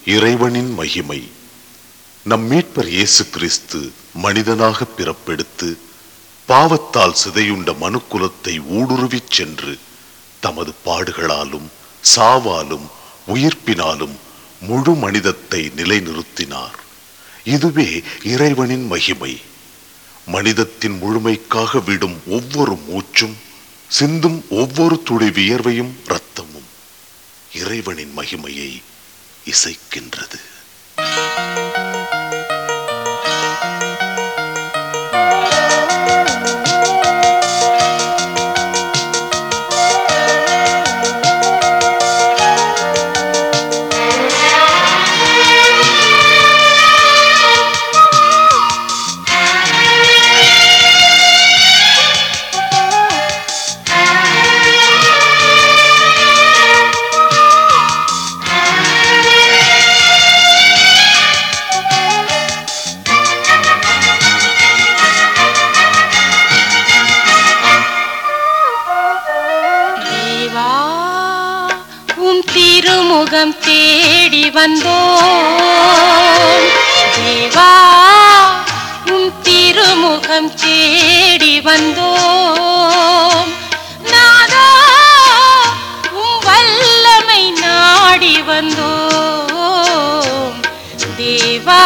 இறைவனின் மகிமை நம் மீட்பர் இயேசு கிறிஸ்து மனிதனாக பிறப்பெடுத்து பாவத்தால் சிதையுண்ட மனுக்குலத்தை ஊடுருவிச் சென்று தமது பாடுகளாலும் சாவாலும் உயிர்ப்பினாலும் முழு மனிதத்தை நிலைநிறுத்தினார் இதுவே இறைவனின் மகிமை மனிதத்தின் முழுமைக்காக விடும் ஒவ்வொரு மூச்சும் சிந்தும் ஒவ்வொரு துளி வியர்வையும் இரத்தமும் இறைவனின் மகிமையை இசைக்கின்றது தேவா உம் திருமுகம் தேடி வந்தோம் தேவா உம் திருமுகம் தேடி வந்தோம் நாதா உம் வல்லமை நாடி வந்தோம் தேவா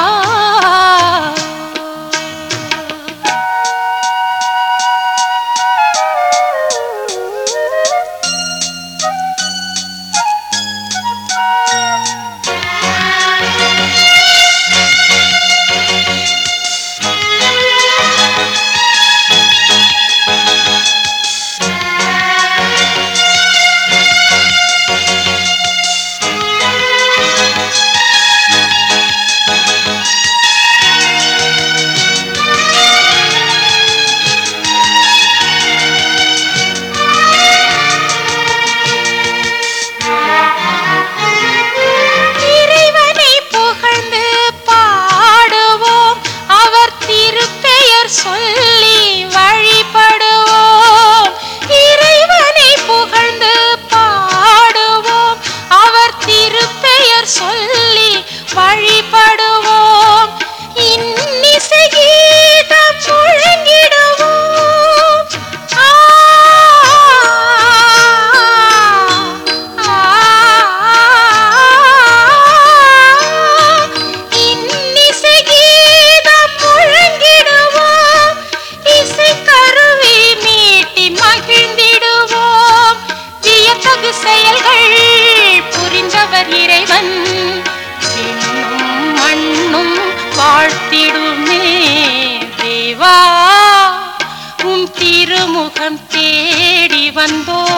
இறைவனை புகழ்ந்து பாடுவோம் அவர் திருப்பெயர் சொல்லி வழிபடுவோம் இறைவனை புகழ்ந்து பாடுவோம் அவர் திருப்பெயர் சொல்லி வழிபடுவோம் இன்னிசை கீதம் முழங்கிடுவோம் ஆ இன்னிசை கீதம் முழங்கிடுவோம் இசைக்கருவி மீட்டி மகிழ்ந்திடுவோம் வியத்தகு செயல்கள் புரிந்தவர் இறைவன் விண்ணும் மண்ணும் வாழ்த்திடுமே தேவா உம் திருமுகம் தேடி வந்தோ